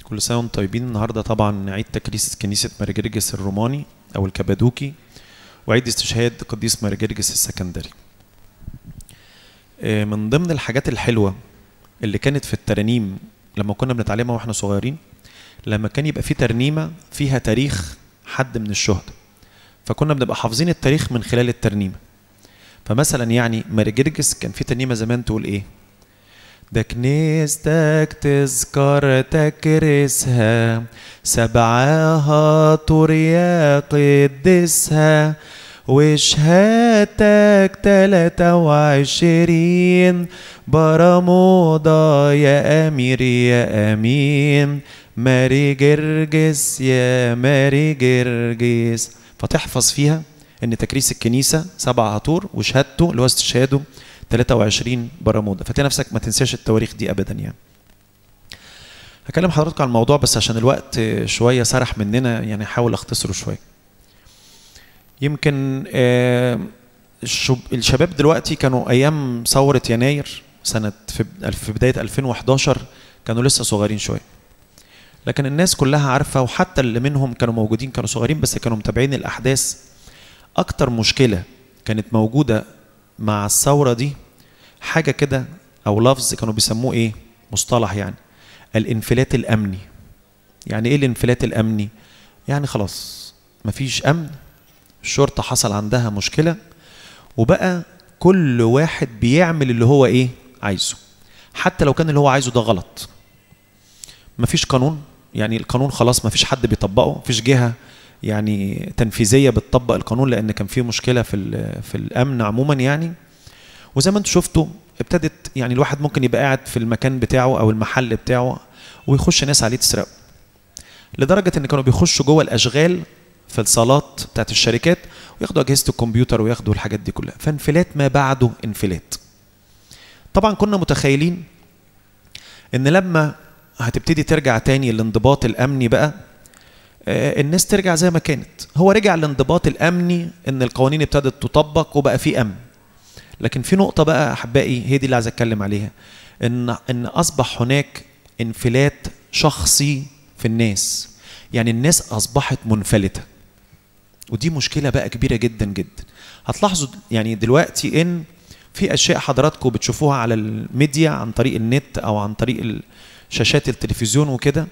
كل سنة وانتم طيبين النهاردة طبعا عيد تكريس كنيسة مارجرجس الروماني أو الكبادوكي وعيد استشهاد قديس مارجرجس السكندري آه، من ضمن الحاجات الحلوة اللي كانت في الترانيم لما كنا بنتعلمها واحنا صغيرين لما كان يبقى في ترنيمة فيها تاريخ حد من الشهداء فكنا بنبقى حافظين التاريخ من خلال الترنيمة فمثلا يعني مارجرجس كان في ترنيمة زمان تقول ايه ده كنيستك تذكر تكرسها سبعها طريا قدسها وشهادتك تلاتة وعشرين برموضة يا أمير يا أمين ماري جرجس يا ماري جرجس فتحفظ فيها ان تكريس الكنيسة سبع عطور وشهادته اللي هو استشهاده 23 برمودا فتلاقي نفسك ما تنساش التواريخ دي ابدا يعني هكلم حضراتكم عن الموضوع بس عشان الوقت شويه سرح مننا يعني احاول اختصره شويه يمكن آه، الشب- الشباب دلوقتي كانوا ايام ثوره يناير سنه في في بدايه 2011 كانوا لسه صغيرين شويه لكن الناس كلها عارفه وحتى اللي منهم كانوا موجودين كانوا صغيرين بس كانوا متابعين الاحداث اكتر مشكله كانت موجوده مع الثوره دي حاجه كده او لفظ كانوا بيسموه ايه مصطلح يعني الانفلات الامني يعني ايه الانفلات الامني يعني خلاص مفيش امن الشرطه حصل عندها مشكله وبقى كل واحد بيعمل اللي هو ايه عايزه حتى لو كان اللي هو عايزه ده غلط مفيش قانون يعني القانون خلاص مفيش حد بيطبقه مفيش جهه يعني تنفيذيه بتطبق القانون لان كان في مشكله في ال- في الامن عموما يعني وزي ما انتم شفتوا ابتدت يعني الواحد ممكن يبقى قاعد في المكان بتاعه او المحل بتاعه ويخش ناس عليه تسرقه لدرجه ان كانوا بيخشوا جوه الاشغال في الصالات بتاعت الشركات وياخدوا اجهزه الكمبيوتر وياخدوا الحاجات دي كلها فانفلات ما بعده انفلات طبعا كنا متخيلين ان لما هتبتدي ترجع تاني الانضباط الامني بقى آه، الناس ترجع زي ما كانت هو رجع الانضباط الامني ان القوانين ابتدت تطبق وبقى في امن لكن في نقطه بقى احبائي هي دي اللي عايز اتكلم عليها ان ان اصبح هناك انفلات شخصي في الناس يعني الناس اصبحت منفلته ودي مشكله بقى كبيره جدا جدا هتلاحظوا يعني دلوقتي ان في اشياء حضراتكم بتشوفوها على الميديا عن طريق النت او عن طريق شاشات التلفزيون وكده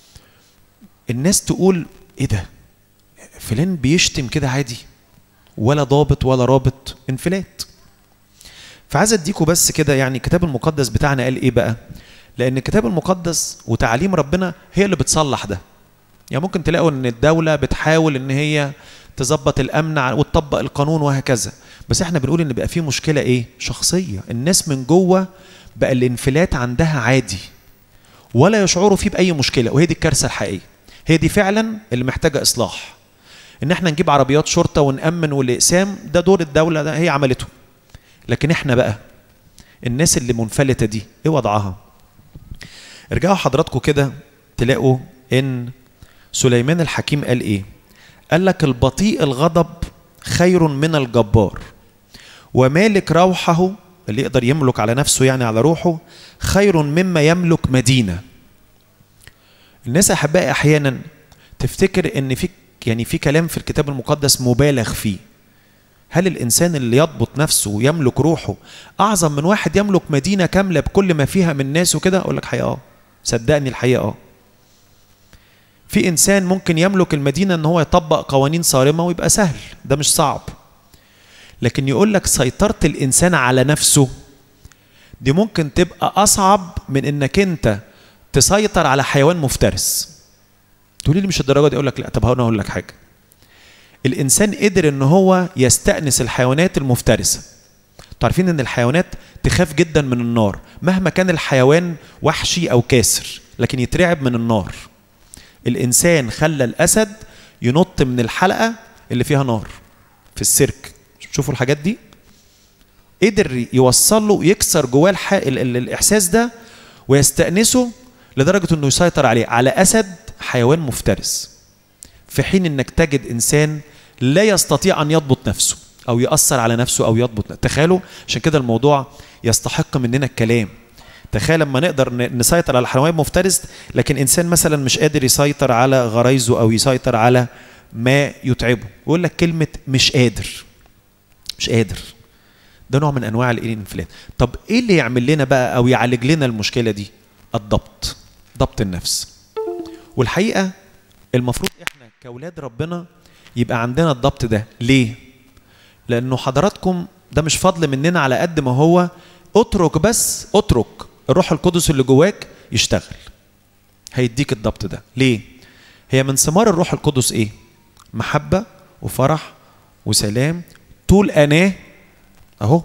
الناس تقول ايه ده فلان بيشتم كده عادي ولا ضابط ولا رابط انفلات فعايز اديكوا بس كده يعني الكتاب المقدس بتاعنا قال ايه بقى لان الكتاب المقدس وتعليم ربنا هي اللي بتصلح ده يعني ممكن تلاقوا ان الدوله بتحاول ان هي تظبط الامن ع- وتطبق القانون وهكذا بس احنا بنقول ان بقى في مشكله ايه شخصيه الناس من جوه بقى الانفلات عندها عادي ولا يشعروا فيه باي مشكله وهي دي الكارثه الحقيقيه هي دي فعلا اللي محتاجه اصلاح ان احنا نجيب عربيات شرطه ونامن والاقسام ده دور الدوله ده هي عملته لكن احنا بقى الناس اللي منفلته دي ايه وضعها ارجعوا حضراتكم كده تلاقوا ان سليمان الحكيم قال ايه قال لك البطيء الغضب خير من الجبار ومالك روحه اللي يقدر يملك على نفسه يعني على روحه خير مما يملك مدينه الناس احبائي احيانا تفتكر ان في يعني في كلام في الكتاب المقدس مبالغ فيه هل الانسان اللي يضبط نفسه ويملك روحه اعظم من واحد يملك مدينه كامله بكل ما فيها من ناس وكده اقول لك حقيقه اه صدقني الحقيقه اه في انسان ممكن يملك المدينه ان هو يطبق قوانين صارمه ويبقى سهل ده مش صعب لكن يقول لك سيطره الانسان على نفسه دي ممكن تبقى اصعب من انك انت تسيطر على حيوان مفترس تقولي لي مش الدرجه دي اقول لك لا طب هنا اقول لك حاجه الانسان قدر ان هو يستأنس الحيوانات المفترسه انتوا عارفين ان الحيوانات تخاف جدا من النار مهما كان الحيوان وحشي او كاسر لكن يترعب من النار الانسان خلى الاسد ينط من الحلقه اللي فيها نار في السيرك شوفوا الحاجات دي قدر يوصل له يكسر جواه الح... ال... ال... الاحساس ده ويستأنسه لدرجه انه يسيطر عليه على اسد حيوان مفترس في حين انك تجد انسان لا يستطيع ان يضبط نفسه او ياثر على نفسه او يضبط تخيلوا عشان كده الموضوع يستحق مننا الكلام تخيل لما نقدر ن- نسيطر على الحيوان المفترس لكن انسان مثلا مش قادر يسيطر على غرايزه او يسيطر على ما يتعبه يقول لك كلمه مش قادر مش قادر ده نوع من انواع الانفلات طب ايه اللي يعمل لنا بقى او يعالج لنا المشكله دي الضبط ضبط النفس والحقيقه المفروض احنا كاولاد ربنا يبقى عندنا الضبط ده ليه لانه حضراتكم ده مش فضل مننا على قد ما هو اترك بس اترك الروح القدس اللي جواك يشتغل هيديك الضبط ده ليه هي من ثمار الروح القدس ايه محبه وفرح وسلام طول اناه اهو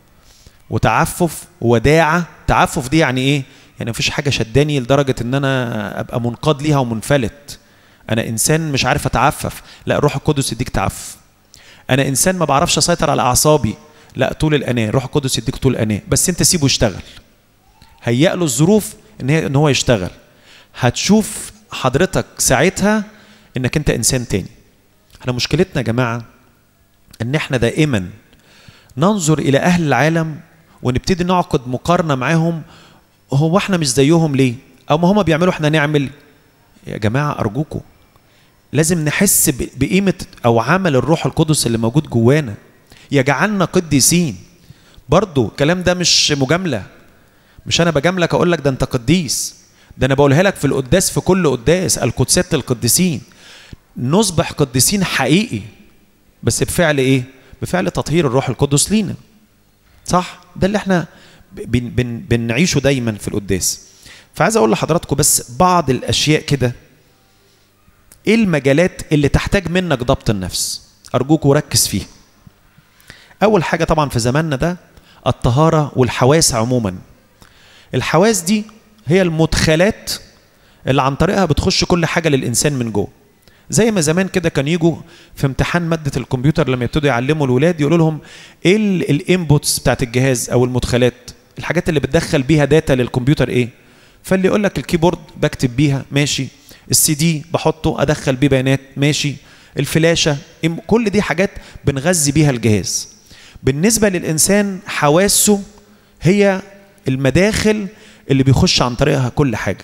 وتعفف وداعة تعفف دي يعني ايه يعني مفيش حاجة شداني لدرجة ان انا ابقى منقاد ليها ومنفلت انا انسان مش عارف اتعفف لا الروح القدس يديك تعفف انا انسان ما بعرفش اسيطر على اعصابي لا طول الاناه الروح القدس يديك طول الاناه بس انت سيبه يشتغل هيأ له الظروف ان هي ان هو يشتغل هتشوف حضرتك ساعتها انك انت انسان تاني احنا مشكلتنا يا جماعه ان احنا دائما ننظر الى اهل العالم ونبتدي نعقد مقارنه معاهم هو احنا مش زيهم ليه او ما هم بيعملوا احنا نعمل يا جماعه ارجوكم لازم نحس ب- بقيمه او عمل الروح القدس اللي موجود جوانا يجعلنا قديسين برضو الكلام ده مش مجامله مش انا بجاملك اقول لك ده انت قديس ده انا بقولها لك في القداس في كل قداس القدسات للقديسين نصبح قديسين حقيقي بس بفعل ايه بفعل تطهير الروح القدس لينا صح ده اللي احنا بن بن بنعيشه دايما في القداس فعايز اقول لحضراتكم بس بعض الاشياء كده ايه المجالات اللي تحتاج منك ضبط النفس ارجوك وركز فيها اول حاجه طبعا في زماننا ده الطهاره والحواس عموما الحواس دي هي المدخلات اللي عن طريقها بتخش كل حاجه للانسان من جوه زي ما زمان كده كان يجوا في امتحان ماده الكمبيوتر لما يبتدوا يعلموا الولاد يقولوا لهم ايه الانبوتس بتاعت الجهاز او المدخلات الحاجات اللي بتدخل بيها داتا للكمبيوتر ايه فاللي يقول لك الكيبورد بكتب بيها ماشي السي دي بحطه ادخل بيه بيانات ماشي الفلاشه إم- كل دي حاجات بنغذي بيها الجهاز بالنسبه للانسان حواسه هي المداخل اللي بيخش عن طريقها كل حاجه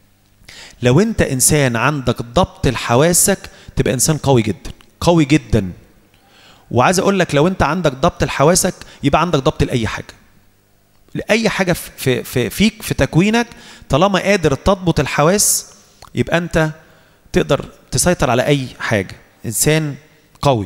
لو انت انسان عندك ضبط لحواسك تبقى انسان قوي جدا قوي جدا وعايز اقول لك لو انت عندك ضبط لحواسك يبقى عندك ضبط لاي حاجه لاي حاجه في في في فيك في تكوينك طالما قادر تضبط الحواس يبقى انت تقدر تسيطر على اي حاجه انسان قوي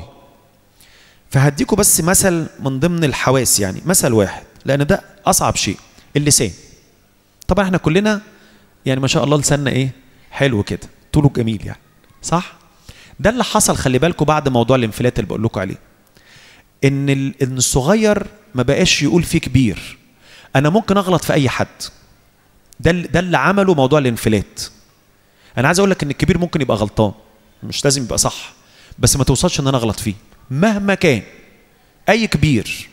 فهديكوا بس مثل من ضمن الحواس يعني مثل واحد لان ده اصعب شيء اللسان طبعا احنا كلنا يعني ما شاء الله لساننا ايه حلو كده طوله جميل يعني صح ده اللي حصل خلي بالكم بعد موضوع الانفلات اللي بقول لكم عليه ان ال- ان الصغير ما بقاش يقول فيه كبير انا ممكن اغلط في اي حد ده ال- ده اللي عمله موضوع الانفلات انا عايز اقول لك ان الكبير ممكن يبقى غلطان مش لازم يبقى صح بس ما توصلش ان انا اغلط فيه مهما كان اي كبير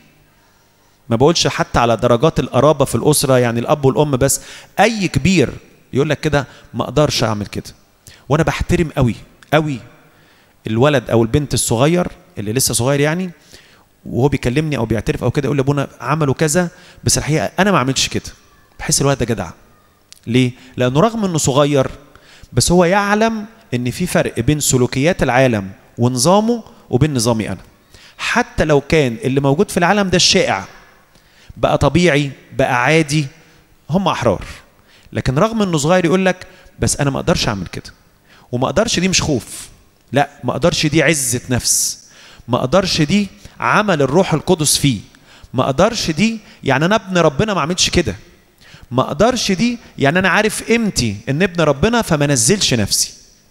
ما بقولش حتى على درجات القرابه في الاسره يعني الاب والام بس اي كبير يقول لك كده ما اقدرش اعمل كده وانا بحترم قوي قوي الولد او البنت الصغير اللي لسه صغير يعني وهو بيكلمني او بيعترف او كده يقول لي ابونا عملوا كذا بس الحقيقه انا ما عملتش كده بحس الولد ده جدع ليه لانه رغم انه صغير بس هو يعلم ان في فرق بين سلوكيات العالم ونظامه وبين نظامي انا حتى لو كان اللي موجود في العالم ده الشائع بقى طبيعي بقى عادي هم احرار لكن رغم انه صغير يقول لك بس انا ما اقدرش اعمل كده وما اقدرش دي مش خوف لا ما اقدرش دي عزه نفس ما اقدرش دي عمل الروح القدس فيه ما اقدرش دي يعني انا ابن ربنا ما عملتش كده ما اقدرش دي يعني انا عارف قيمتي ان ابن ربنا فما نزلش نفسي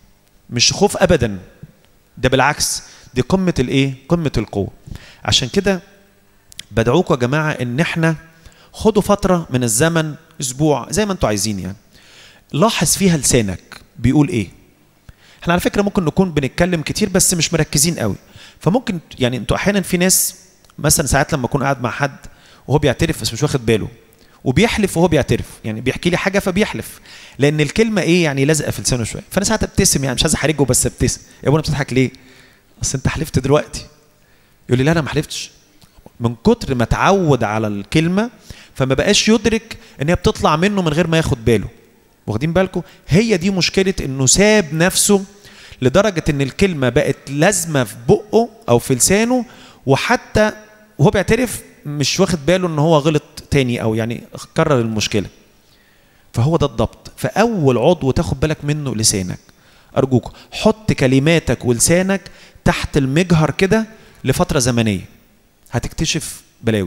مش خوف ابدا ده بالعكس دي قمه الايه قمه القوه عشان كده بدعوكم يا جماعه ان احنا خدوا فتره من الزمن اسبوع زي ما انتوا عايزين يعني لاحظ فيها لسانك بيقول ايه احنا على فكره ممكن نكون بنتكلم كتير بس مش مركزين قوي فممكن يعني انتوا احيانا في ناس مثلا ساعات لما اكون قاعد مع حد وهو بيعترف بس مش واخد باله وبيحلف وهو بيعترف يعني بيحكي لي حاجه فبيحلف لان الكلمه ايه يعني لازقه في لسانه شويه فانا ساعات ابتسم يعني مش عايز احرجه بس ابتسم يا ابونا بتضحك ليه اصل انت حلفت دلوقتي يقول لي لا انا ما حلفتش من كتر ما اتعود على الكلمه فما بقاش يدرك ان هي بتطلع منه من غير ما ياخد باله واخدين بالكم هي دي مشكله انه ساب نفسه لدرجه ان الكلمه بقت لازمه في بقه او في لسانه وحتى وهو بيعترف مش واخد باله ان هو غلط تاني او يعني كرر المشكله فهو ده الضبط فاول عضو تاخد بالك منه لسانك ارجوك حط كلماتك ولسانك تحت المجهر كده لفتره زمنيه هتكتشف بلاوي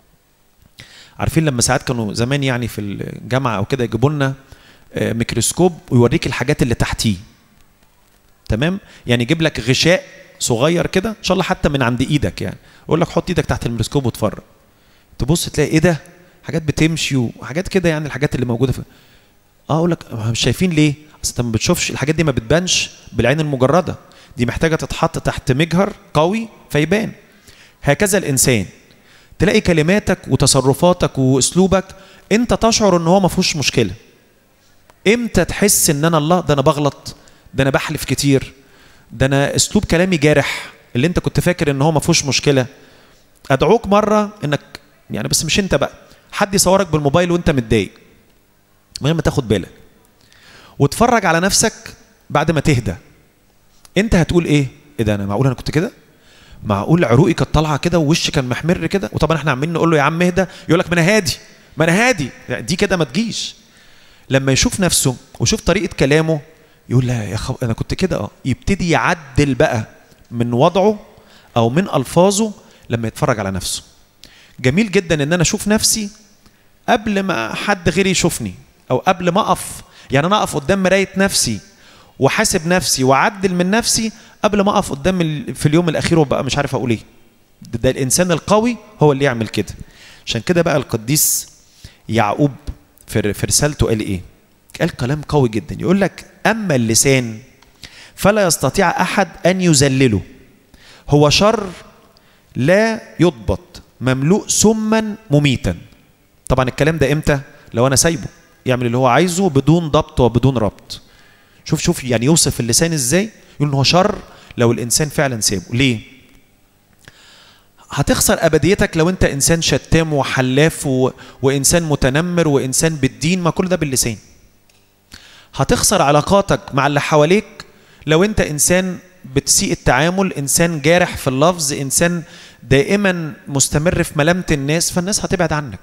عارفين لما ساعات كانوا زمان يعني في الجامعه او كده يجيبوا لنا آه، ميكروسكوب ويوريك الحاجات اللي تحتيه تمام يعني يجيب لك غشاء صغير كده ان شاء الله حتى من عند ايدك يعني يقول لك حط ايدك تحت الميكروسكوب واتفرج تبص تلاقي ايه ده حاجات بتمشي وحاجات كده يعني الحاجات اللي موجوده في اه اقول لك مش شايفين ليه اصل انت ما بتشوفش الحاجات دي ما بتبانش بالعين المجرده دي محتاجه تتحط تحت مجهر قوي فيبان هكذا الانسان تلاقي كلماتك وتصرفاتك واسلوبك انت تشعر ان هو ما فيهوش مشكله امتى تحس ان انا الله ده انا بغلط ده انا بحلف كتير ده انا اسلوب كلامي جارح اللي انت كنت فاكر ان هو ما فيهوش مشكله ادعوك مره انك يعني بس مش انت بقى حد يصورك بالموبايل وانت متضايق من غير ما تاخد بالك واتفرج على نفسك بعد ما تهدى انت هتقول ايه ايه ده انا معقول انا كنت كده معقول عروقي كانت طالعه كده ووشي كان محمر كده وطبعا احنا عمالين نقول له يا عم اهدى يقول لك ما انا هادي ما انا هادي دي كده ما تجيش لما يشوف نفسه ويشوف طريقه كلامه يقول لا يا خب... انا كنت كده اه يبتدي يعدل بقى من وضعه او من الفاظه لما يتفرج على نفسه جميل جدا ان انا اشوف نفسي قبل ما حد غيري يشوفني او قبل ما اقف يعني انا اقف قدام مرايه نفسي واحاسب نفسي واعدل من نفسي قبل ما اقف قدام ال- في اليوم الاخير وبقى مش عارف اقول ايه ده, ده الانسان القوي هو اللي يعمل كده عشان كده بقى القديس يعقوب في في رسالته قال ايه قال كلام قوي جدا يقول لك اما اللسان فلا يستطيع احد ان يذلله هو شر لا يضبط مملوء سما مميتا طبعا الكلام ده امتى لو انا سايبه يعمل اللي هو عايزه بدون ضبط وبدون ربط شوف شوف يعني يوصف اللسان ازاي يقول ان هو شر لو الانسان فعلا سابه ليه هتخسر ابديتك لو انت انسان شتام وحلاف و... وانسان متنمر وانسان بالدين ما كل ده باللسان هتخسر علاقاتك مع اللي حواليك لو انت انسان بتسيء التعامل انسان جارح في اللفظ انسان دائما مستمر في ملامه الناس فالناس هتبعد عنك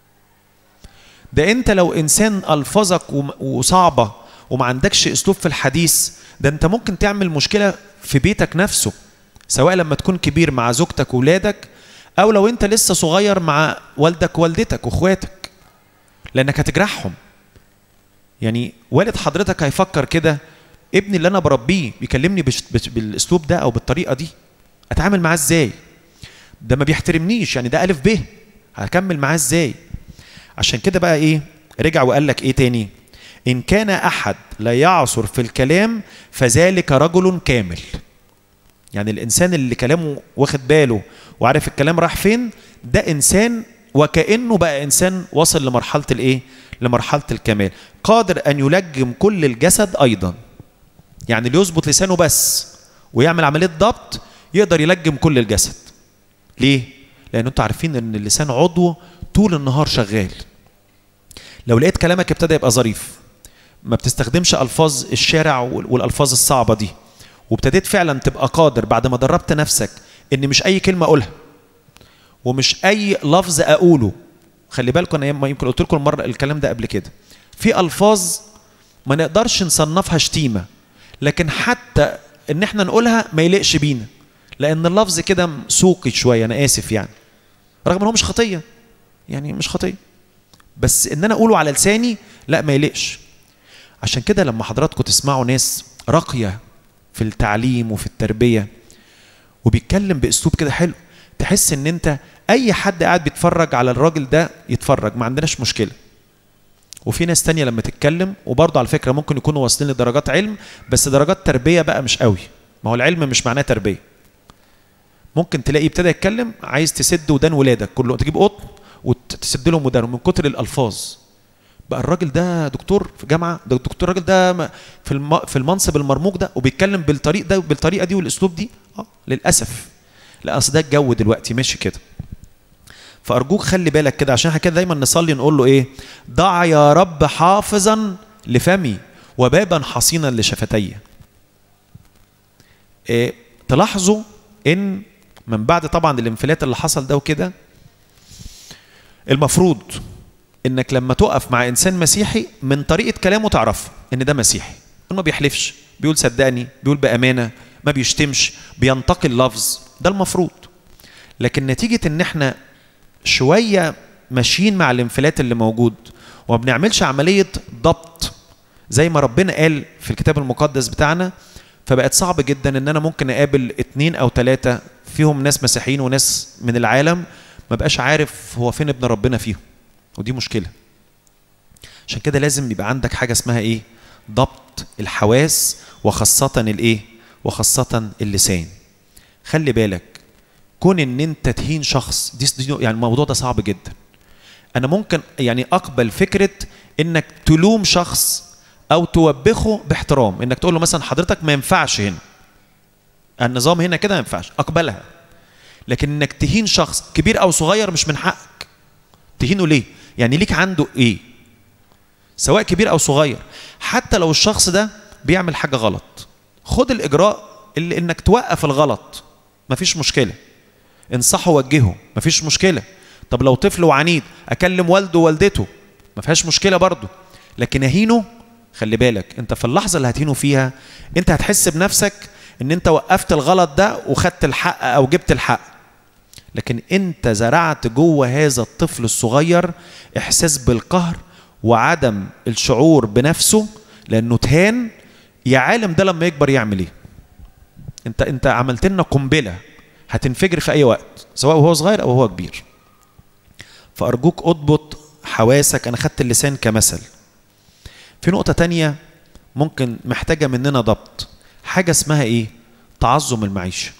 ده انت لو انسان الفاظك وم- وصعبه وما عندكش اسلوب في الحديث ده انت ممكن تعمل مشكله في بيتك نفسه سواء لما تكون كبير مع زوجتك وولادك او لو انت لسه صغير مع والدك ووالدتك واخواتك لانك هتجرحهم يعني والد حضرتك هيفكر كده ابني اللي انا بربيه بيكلمني بش بش بالاسلوب ده او بالطريقه دي اتعامل معاه ازاي ده ما بيحترمنيش يعني ده الف ب هكمل معاه ازاي عشان كده بقى ايه رجع وقال لك ايه تاني ان كان احد لا يعصر في الكلام فذلك رجل كامل يعني الانسان اللي كلامه واخد باله وعارف الكلام راح فين ده انسان وكانه بقى انسان وصل لمرحله الايه لمرحله الكمال قادر ان يلجم كل الجسد ايضا يعني اللي يظبط لسانه بس ويعمل عمليه ضبط يقدر يلجم كل الجسد ليه لان انتوا عارفين ان اللسان عضو طول النهار شغال لو لقيت كلامك ابتدى يبقى ظريف ما بتستخدمش الفاظ الشارع وال- والالفاظ الصعبه دي وابتديت فعلا تبقى قادر بعد ما دربت نفسك ان مش اي كلمه اقولها ومش اي لفظ اقوله خلي بالكم انا يم- يمكن قلت لكم المره الكلام ده قبل كده في الفاظ ما نقدرش نصنفها شتيمه لكن حتى ان احنا نقولها ما يليقش بينا لان اللفظ كده سوقي شويه انا اسف يعني رغم ان هو مش خطيه يعني مش خطيه بس ان انا اقوله على لساني لا ما يليقش عشان كده لما حضراتكم تسمعوا ناس راقيه في التعليم وفي التربيه وبيتكلم باسلوب كده حلو تحس ان انت اي حد قاعد بيتفرج على الراجل ده يتفرج ما عندناش مشكله وفي ناس تانية لما تتكلم وبرضه على فكره ممكن يكونوا واصلين لدرجات علم بس درجات تربيه بقى مش قوي ما هو العلم مش معناه تربيه ممكن تلاقي ابتدى يتكلم عايز تسد ودان ولادك كله تجيب قطن وتسد لهم ودانهم من كتر الالفاظ بقى الراجل ده دكتور في جامعه ده الدكتور الراجل ده م- في الم- في المنصب المرموق ده وبيتكلم بالطريق ده بالطريقه دي والاسلوب دي اه للاسف لا اصل ده الجو دلوقتي ماشي كده فارجوك خلي بالك كده عشان احنا كده دايما نصلي نقول له ايه ضع يا رب حافظا لفمي وبابا حصينا لشفتي إيه تلاحظوا ان من بعد طبعا الانفلات اللي حصل ده وكده المفروض انك لما تقف مع انسان مسيحي من طريقه كلامه تعرف ان ده مسيحي ما بيحلفش بيقول صدقني بيقول بامانه ما بيشتمش بينتقي اللفظ ده المفروض لكن نتيجه ان احنا شويه ماشيين مع الانفلات اللي موجود وما بنعملش عمليه ضبط زي ما ربنا قال في الكتاب المقدس بتاعنا فبقت صعب جدا ان انا ممكن اقابل اتنين او ثلاثه فيهم ناس مسيحيين وناس من العالم ما بقاش عارف هو فين ابن ربنا فيهم ودي مشكله عشان كده لازم يبقى عندك حاجه اسمها ايه ضبط الحواس وخاصه الايه وخاصه اللسان خلي بالك كون ان انت تهين شخص دي يعني الموضوع ده صعب جدا انا ممكن يعني اقبل فكره انك تلوم شخص او توبخه باحترام انك تقول له مثلا حضرتك ما ينفعش هنا النظام هنا كده ما ينفعش اقبلها لكن انك تهين شخص كبير او صغير مش من حقك تهينه ليه يعني ليك عنده ايه سواء كبير او صغير حتى لو الشخص ده بيعمل حاجه غلط خد الاجراء اللي انك توقف الغلط مفيش مشكله انصحه وجهه مفيش مشكله طب لو طفل وعنيد اكلم والده ووالدته ما فيهاش مشكله برضه لكن اهينه خلي بالك انت في اللحظه اللي هتهينه فيها انت هتحس بنفسك ان انت وقفت الغلط ده وخدت الحق او جبت الحق لكن انت زرعت جوه هذا الطفل الصغير احساس بالقهر وعدم الشعور بنفسه لانه تهان يا عالم ده لما يكبر يعمل ايه انت انت عملت لنا قنبله هتنفجر في اي وقت سواء وهو صغير او هو كبير فارجوك اضبط حواسك انا خدت اللسان كمثل في نقطه تانية ممكن محتاجه مننا ضبط حاجه اسمها ايه تعظم المعيشه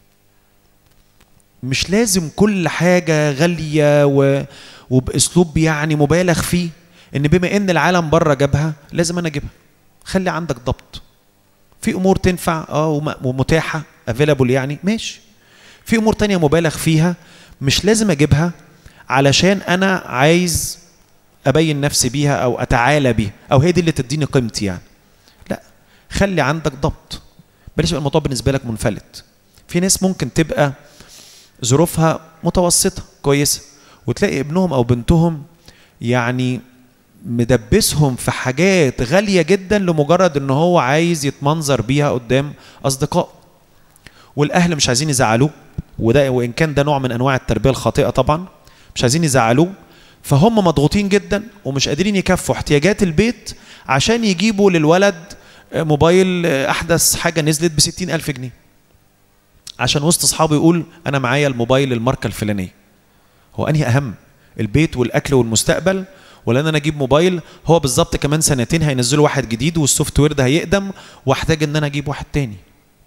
مش لازم كل حاجه غاليه و... وباسلوب يعني مبالغ فيه ان بما ان العالم بره جابها لازم انا اجيبها خلي عندك ضبط في امور تنفع اه ومتاحه افيلابل يعني ماشي في امور تانية مبالغ فيها مش لازم اجيبها علشان انا عايز ابين نفسي بيها او اتعالى بيها او هي دي اللي تديني قيمتي يعني لا خلي عندك ضبط بلاش يبقى الموضوع بالنسبه لك منفلت في ناس ممكن تبقى ظروفها متوسطه كويسه وتلاقي ابنهم او بنتهم يعني مدبسهم في حاجات غاليه جدا لمجرد ان هو عايز يتمنظر بيها قدام اصدقائه والاهل مش عايزين يزعلوه وده وان كان ده نوع من انواع التربيه الخاطئه طبعا مش عايزين يزعلوه فهم مضغوطين جدا ومش قادرين يكفوا احتياجات البيت عشان يجيبوا للولد موبايل احدث حاجه نزلت ب ألف جنيه عشان وسط اصحابه يقول انا معايا الموبايل الماركه الفلانيه هو انهي اهم البيت والاكل والمستقبل ولا انا اجيب موبايل هو بالظبط كمان سنتين هينزلوا واحد جديد والسوفت وير ده هيقدم واحتاج ان انا اجيب واحد تاني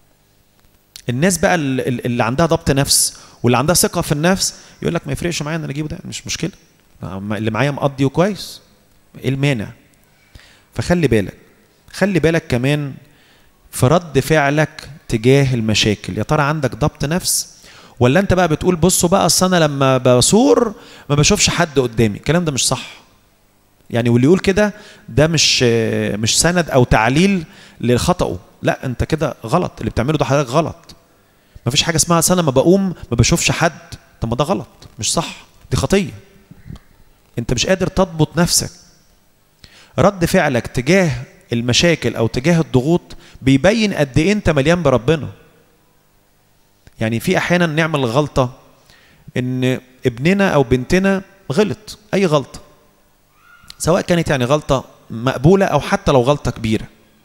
الناس بقى اللي عندها ضبط نفس واللي عندها ثقه في النفس يقول لك ما يفرقش معايا ان انا اجيبه ده مش مشكله اللي معايا مقضي وكويس ايه المانع فخلي بالك خلي بالك كمان في رد فعلك تجاه المشاكل يا ترى عندك ضبط نفس ولا انت بقى بتقول بصوا بقى اصل انا لما بصور ما بشوفش حد قدامي الكلام ده مش صح يعني واللي يقول كده ده مش مش سند او تعليل لخطأه لا انت كده غلط اللي بتعمله ده حضرتك غلط ما فيش حاجه اسمها انا لما بقوم ما بشوفش حد طب ما ده غلط مش صح دي خطيه انت مش قادر تضبط نفسك رد فعلك تجاه المشاكل او تجاه الضغوط بيبين قد ايه انت مليان بربنا يعني في احيانا نعمل غلطه ان ابننا او بنتنا غلط اي غلطه سواء كانت يعني غلطه مقبوله او حتى لو غلطه كبيره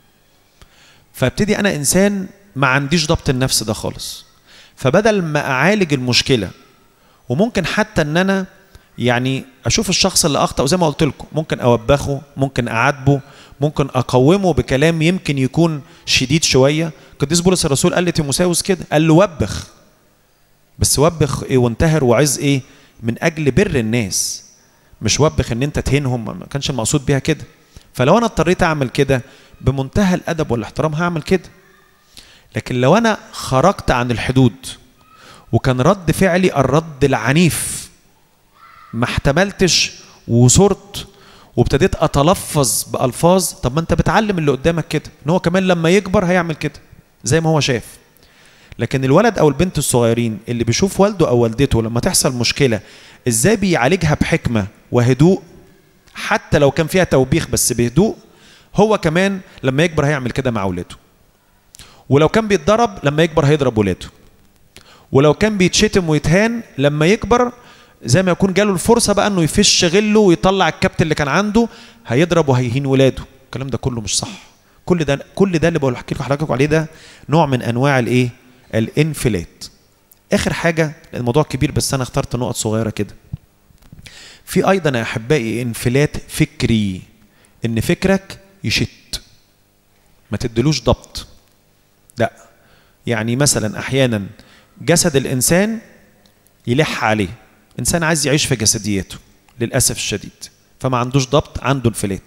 فابتدي انا انسان ما عنديش ضبط النفس ده خالص فبدل ما اعالج المشكله وممكن حتى ان انا يعني اشوف الشخص اللي اخطا وزي ما قلت لكم ممكن اوبخه ممكن اعاتبه ممكن اقومه بكلام يمكن يكون شديد شويه قديس بولس الرسول قال لتيموساوس كده قال له وبخ بس وبخ ايه وانتهر وعظ ايه من اجل بر الناس مش وبخ ان انت تهينهم ما كانش المقصود بيها كده فلو انا اضطريت اعمل كده بمنتهى الادب والاحترام هعمل كده لكن لو انا خرجت عن الحدود وكان رد فعلي الرد العنيف ما احتملتش وصرت وابتديت اتلفظ بالفاظ طب ما انت بتعلم اللي قدامك كده ان هو كمان لما يكبر هيعمل كده زي ما هو شاف لكن الولد او البنت الصغيرين اللي بيشوف والده او والدته لما تحصل مشكله ازاي بيعالجها بحكمه وهدوء حتى لو كان فيها توبيخ بس بهدوء هو كمان لما يكبر هيعمل كده مع اولاده ولو كان بيتضرب لما يكبر هيضرب ولاده ولو كان بيتشتم ويتهان لما يكبر زي ما يكون جاله الفرصه بقى انه يفش غله ويطلع الكبت اللي كان عنده هيضرب وهيهين ولاده الكلام ده كله مش صح كل ده كل ده اللي بقول احكي لكم حضراتكم عليه ده نوع من انواع الايه الانفلات اخر حاجه الموضوع كبير بس انا اخترت نقط صغيره كده في ايضا يا احبائي انفلات فكري ان فكرك يشت ما تدلوش ضبط لا يعني مثلا احيانا جسد الانسان يلح عليه انسان عايز يعيش في جسديته للاسف الشديد فما عندوش ضبط عنده انفلات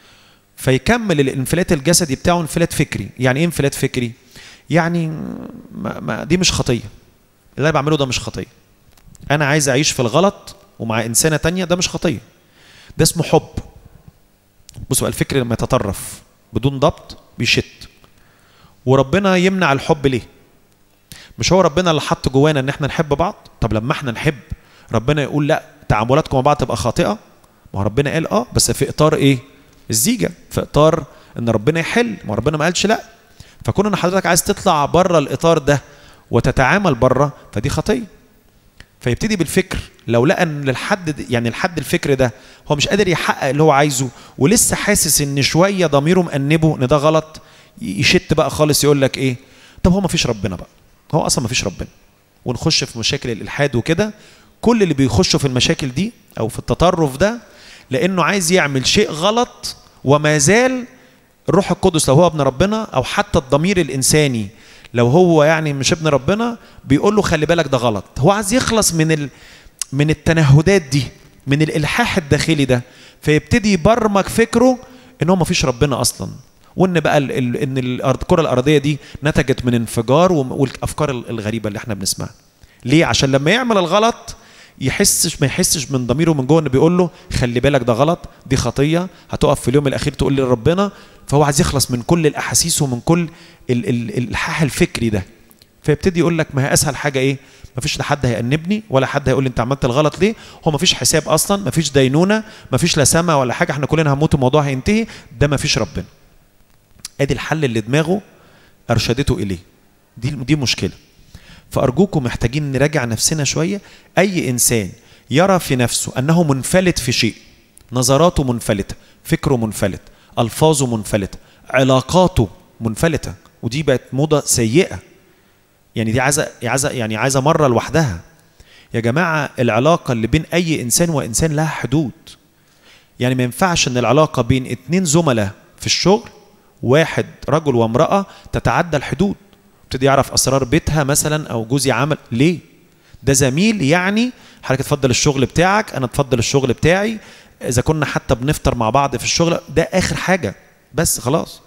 فيكمل الانفلات الجسدي بتاعه انفلات فكري يعني ايه انفلات فكري يعني ما ما دي مش خطيه اللي انا بعمله ده مش خطيه انا عايز اعيش في الغلط ومع انسانه تانية ده مش خطيه ده اسمه حب بصوا الفكر لما يتطرف بدون ضبط بيشت وربنا يمنع الحب ليه مش هو ربنا اللي حط جوانا ان احنا نحب بعض طب لما احنا نحب ربنا يقول لا تعاملاتكم مع بعض تبقى خاطئه ما هو ربنا قال اه بس في اطار ايه الزيجه في اطار ان ربنا يحل ما ربنا ما قالش لا فكون ان حضرتك عايز تطلع بره الاطار ده وتتعامل بره فدي خطيه فيبتدي بالفكر لو لقى ان للحد يعني الحد الفكر ده هو مش قادر يحقق اللي هو عايزه ولسه حاسس ان شويه ضميره مأنبه ان ده غلط يشت بقى خالص يقول لك ايه طب هو ما فيش ربنا بقى هو اصلا ما فيش ربنا ونخش في مشاكل الالحاد وكده كل اللي بيخشوا في المشاكل دي او في التطرف ده لانه عايز يعمل شيء غلط وما زال الروح القدس لو هو ابن ربنا او حتى الضمير الانساني لو هو يعني مش ابن ربنا بيقول له خلي بالك ده غلط هو عايز يخلص من ال... من التنهدات دي من الالحاح الداخلي ده فيبتدي يبرمج فكره ان هو ما فيش ربنا اصلا وان بقى ال... ال... ان الارض الكره الارضيه دي نتجت من انفجار والافكار الغريبه اللي احنا بنسمعها ليه عشان لما يعمل الغلط يحسش ما يحسش من ضميره من جوه انه بيقول له خلي بالك ده غلط دي خطيه هتقف في اليوم الاخير تقول لربنا فهو عايز يخلص من كل الاحاسيس ومن كل ال ال الالحاح الفكري ده فيبتدي يقول لك ما هي اسهل حاجه ايه ما فيش لا حد هيأنبني ولا حد هيقول لي انت عملت الغلط ليه هو ما فيش حساب اصلا ما فيش دينونه ما فيش لا سما ولا حاجه احنا كلنا هنموت الموضوع هينتهي ده ما فيش ربنا ادي الحل اللي دماغه ارشدته اليه دي دي مشكله فارجوكم محتاجين نراجع نفسنا شويه اي انسان يرى في نفسه انه منفلت في شيء نظراته منفلته فكره منفلت الفاظه منفلته علاقاته منفلته ودي بقت موضه سيئه يعني دي عايزه عايزه يعني عايزه مره لوحدها يا جماعه العلاقه اللي بين اي انسان وانسان لها حدود يعني ما ينفعش ان العلاقه بين اتنين زملاء في الشغل واحد رجل وامراه تتعدى الحدود ابتدي يعرف اسرار بيتها مثلا او جوزي عمل ليه ده زميل يعني حضرتك تفضل الشغل بتاعك انا اتفضل الشغل بتاعي اذا كنا حتى بنفطر مع بعض في الشغل ده اخر حاجه بس خلاص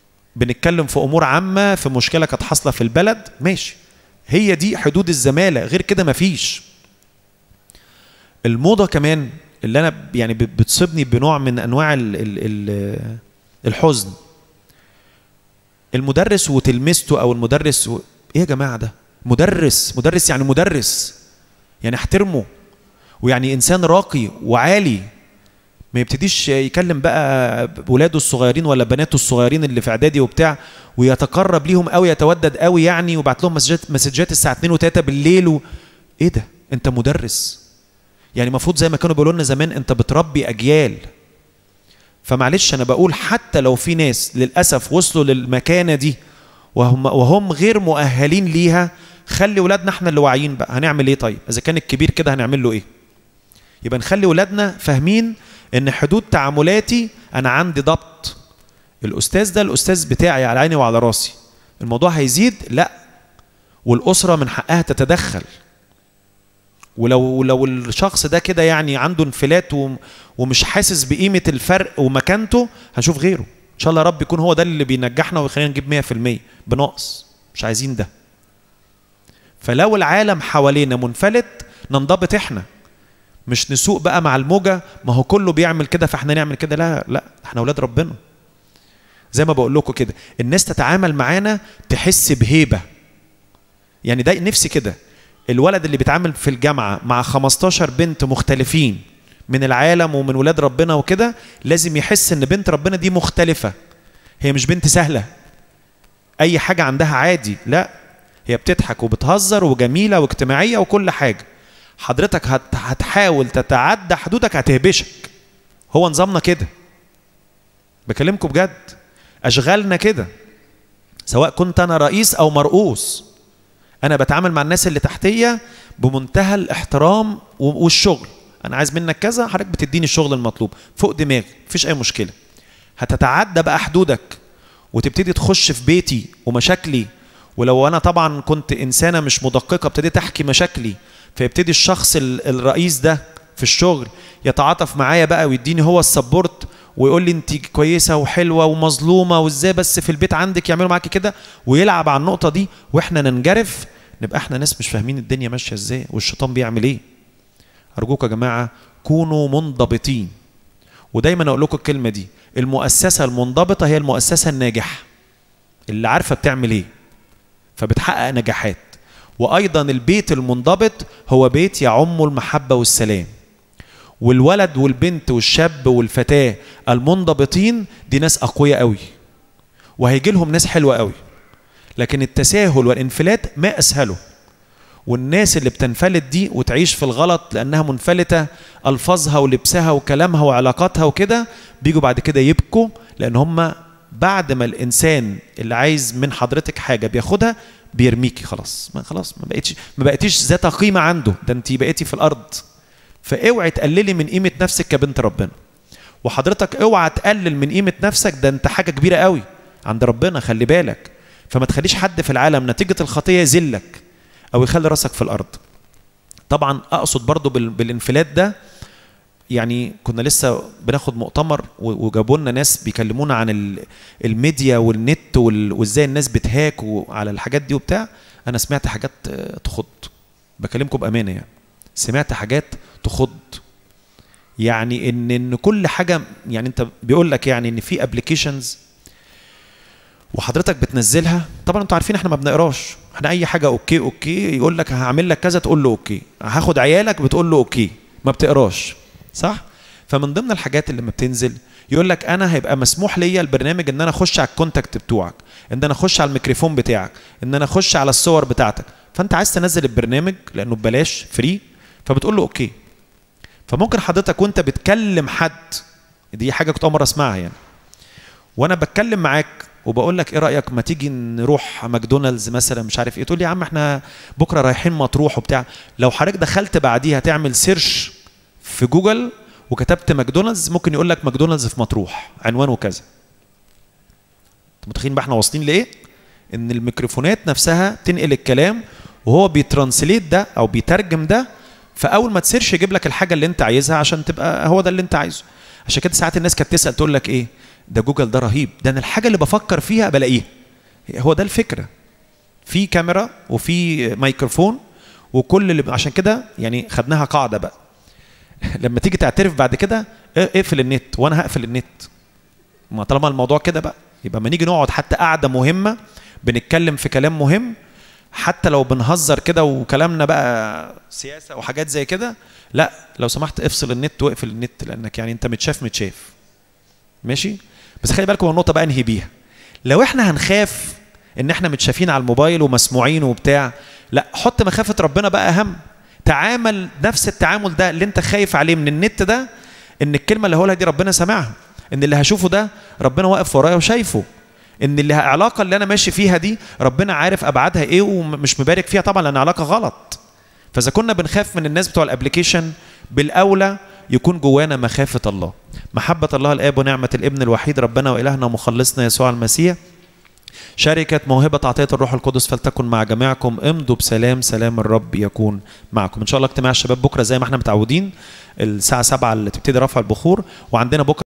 بنتكلم في امور عامه في مشكله كانت حاصله في البلد ماشي هي دي حدود الزماله غير كده مفيش الموضه كمان اللي انا يعني بتصيبني بنوع من انواع ال ال ال الحزن المدرس وتلمسته او المدرس و... ايه يا جماعه ده مدرس مدرس يعني مدرس يعني احترمه ويعني انسان راقي وعالي ما يبتديش يكلم بقى ولاده الصغيرين ولا بناته الصغيرين اللي في اعدادي وبتاع ويتقرب ليهم قوي يتودد قوي يعني ويبعت لهم مسجات مسجات الساعه 2 و3 بالليل و... ايه ده انت مدرس يعني المفروض زي ما كانوا بيقولوا لنا زمان انت بتربي اجيال فمعلش انا بقول حتى لو في ناس للاسف وصلوا للمكانه دي وهم وهم غير مؤهلين ليها خلي ولادنا احنا اللي واعيين بقى هنعمل ايه طيب اذا كان الكبير كده هنعمل له ايه يبقى نخلي ولادنا فاهمين ان حدود تعاملاتي انا عندي ضبط الاستاذ ده الاستاذ بتاعي على عيني وعلى راسي الموضوع هيزيد لا والاسره من حقها تتدخل ولو لو الشخص ده كده يعني عنده انفلات ومش حاسس بقيمه الفرق ومكانته هنشوف غيره ان شاء الله يا رب يكون هو ده اللي بينجحنا ويخلينا نجيب 100% بنقص مش عايزين ده فلو العالم حوالينا منفلت ننضبط احنا مش نسوق بقى مع الموجه ما هو كله بيعمل كده فاحنا نعمل كده لا لا احنا اولاد ربنا زي ما بقول لكم كده الناس تتعامل معانا تحس بهيبه يعني ده نفسي كده الولد اللي بيتعامل في الجامعه مع 15 بنت مختلفين من العالم ومن ولاد ربنا وكده لازم يحس ان بنت ربنا دي مختلفه هي مش بنت سهله اي حاجه عندها عادي لا هي بتضحك وبتهزر وجميله واجتماعيه وكل حاجه حضرتك هت هتحاول تتعدى حدودك هتهبشك هو نظامنا كده بكلمكم بجد اشغالنا كده سواء كنت انا رئيس او مرؤوس انا بتعامل مع الناس اللي تحتيه بمنتهى الاحترام والشغل انا عايز منك كذا حضرتك بتديني الشغل المطلوب فوق دماغي مفيش اي مشكله هتتعدى بقى حدودك وتبتدي تخش في بيتي ومشاكلي ولو انا طبعا كنت انسانه مش مدققه ابتديت احكي مشاكلي فيبتدي الشخص الرئيس ده في الشغل يتعاطف معايا بقى ويديني هو السبورت ويقول لي انت كويسه وحلوه ومظلومه وازاي بس في البيت عندك يعملوا معاكي كده ويلعب على النقطه دي واحنا ننجرف نبقى احنا ناس مش فاهمين الدنيا ماشيه ازاي والشيطان بيعمل ايه ارجوك يا جماعه كونوا منضبطين ودايما اقول لكم الكلمه دي المؤسسه المنضبطه هي المؤسسه الناجحه اللي عارفه بتعمل ايه فبتحقق نجاحات وايضا البيت المنضبط هو بيت يعم المحبه والسلام والولد والبنت والشاب والفتاه المنضبطين دي ناس اقوياء قوي وهيجي لهم ناس حلوه قوي لكن التساهل والانفلات ما اسهله والناس اللي بتنفلت دي وتعيش في الغلط لانها منفلته الفاظها ولبسها وكلامها وعلاقاتها وكده بيجوا بعد كده يبكوا لان هم بعد ما الانسان اللي عايز من حضرتك حاجه بياخدها بيرميكي خلاص ما خلاص ما بقتش ما بقتيش ذات قيمه عنده ده انت بقيتي في الارض فاوعي تقللي من قيمه نفسك كبنت ربنا وحضرتك اوعى تقلل من قيمه نفسك ده انت حاجه كبيره قوي عند ربنا خلي بالك فما تخليش حد في العالم نتيجه الخطيه يذلك او يخلي راسك في الارض طبعا اقصد برضو بالانفلات ده يعني كنا لسه بناخد مؤتمر وجابوا لنا ناس بيكلمونا عن الميديا والنت وازاي الناس بتهاك على الحاجات دي وبتاع انا سمعت حاجات تخض بكلمكم بامانه يعني سمعت حاجات تخض يعني ان ان كل حاجه يعني انت بيقول لك يعني ان في ابلكيشنز وحضرتك بتنزلها طبعا انتوا عارفين احنا ما بنقراش احنا اي حاجه اوكي اوكي يقول لك هعمل لك كذا تقول له اوكي هاخد عيالك بتقول له اوكي ما بتقراش صح فمن ضمن الحاجات اللي لما بتنزل يقول لك انا هيبقى مسموح ليا البرنامج ان انا اخش على الكونتاكت بتوعك ان انا اخش على الميكروفون بتاعك ان انا اخش على الصور بتاعتك فانت عايز تنزل البرنامج لانه ببلاش فري فبتقول له اوكي فممكن حضرتك وانت بتكلم حد دي حاجه كنت اول مره اسمعها يعني وانا بتكلم معاك وبقول لك ايه رايك ما تيجي نروح ماكدونالدز مثلا مش عارف ايه تقول لي يا عم احنا بكره رايحين مطروح وبتاع لو حضرتك دخلت بعديها تعمل سيرش في جوجل وكتبت ماكدونالدز ممكن يقول لك ماكدونالدز في مطروح عنوانه كذا متخيلين بقى احنا واصلين لايه ان الميكروفونات نفسها تنقل الكلام وهو بيترانسليت ده او بيترجم ده فاول ما تسيرش يجيب لك الحاجه اللي انت عايزها عشان تبقى هو ده اللي انت عايزه عشان كده ساعات الناس كانت تسال تقول لك ايه ده جوجل ده رهيب ده انا الحاجه اللي بفكر فيها بلاقيها هو ده الفكره في كاميرا وفي ميكروفون وكل اللي عشان كده يعني خدناها قاعده بقى لما تيجي تعترف بعد كده اقفل النت وانا هقفل النت ما طالما الموضوع كده بقى يبقى لما نيجي نقعد حتى قعده مهمه بنتكلم في كلام مهم حتى لو بنهزر كده وكلامنا بقى سياسه وحاجات زي كده لا لو سمحت افصل النت واقفل النت لانك يعني انت متشاف متشاف ماشي بس خلي بالكم النقطه بقى انهي بيها لو احنا هنخاف ان احنا متشافين على الموبايل ومسموعين وبتاع لا حط مخافه ربنا بقى اهم تعامل نفس التعامل ده اللي انت خايف عليه من النت ده ان الكلمه اللي هقولها دي ربنا سامعها ان اللي هشوفه ده ربنا واقف ورايا وشايفه ان اللي العلاقه اللي انا ماشي فيها دي ربنا عارف ابعادها ايه ومش مبارك فيها طبعا لان علاقه غلط فاذا كنا بنخاف من الناس بتوع الابلكيشن بالاولى يكون جوانا مخافه الله محبه الله الاب ونعمه الابن الوحيد ربنا والهنا ومخلصنا يسوع المسيح شركة موهبة عطية الروح القدس فلتكن مع جميعكم امضوا بسلام سلام الرب يكون معكم ان شاء الله اجتماع الشباب بكرة زي ما احنا متعودين الساعة 7 اللي تبتدي رفع البخور وعندنا بكرة